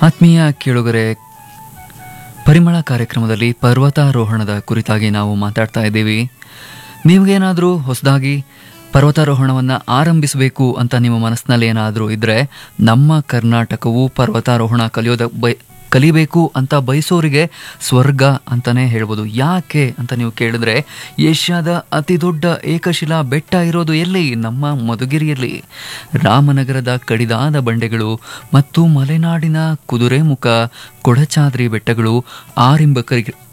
ಆತ್ಮೀಯ ಕೇಳುಗರೆ ಪರಿಮಳ ಕಾರ್ಯಕ್ರಮದಲ್ಲಿ ಪರ್ವತಾರೋಹಣದ ಕುರಿತಾಗಿ ನಾವು ಮಾತಾಡ್ತಾ ಇದ್ದೀವಿ ನೀವೇನಾದರೂ ಹೊಸದಾಗಿ ಪರ್ವತಾರೋಹಣವನ್ನು ಆರಂಭಿಸಬೇಕು ಅಂತ ನಿಮ್ಮ ಮನಸ್ಸಿನಲ್ಲಿ ಏನಾದರೂ ಇದ್ದರೆ ನಮ್ಮ ಕರ್ನಾಟಕವು ಪರ್ವತಾರೋಹಣ ಕಲಿಯೋದ ಬೈ ಕಲಿಬೇಕು ಅಂತ ಬಯಸೋರಿಗೆ ಸ್ವರ್ಗ ಅಂತಲೇ ಹೇಳ್ಬೋದು ಯಾಕೆ ಅಂತ ನೀವು ಕೇಳಿದ್ರೆ ಏಷ್ಯಾದ ಅತಿ ದೊಡ್ಡ ಏಕಶಿಲಾ ಬೆಟ್ಟ ಇರೋದು ಎಲ್ಲಿ ನಮ್ಮ ಮಧುಗಿರಿಯಲ್ಲಿ ರಾಮನಗರದ ಕಡಿದಾದ ಬಂಡೆಗಳು ಮತ್ತು ಮಲೆನಾಡಿನ ಕುದುರೆಮುಖ ಕೊಡಚಾದ್ರಿ ಬೆಟ್ಟಗಳು ಆರಿಂಬಕರಿಗೆ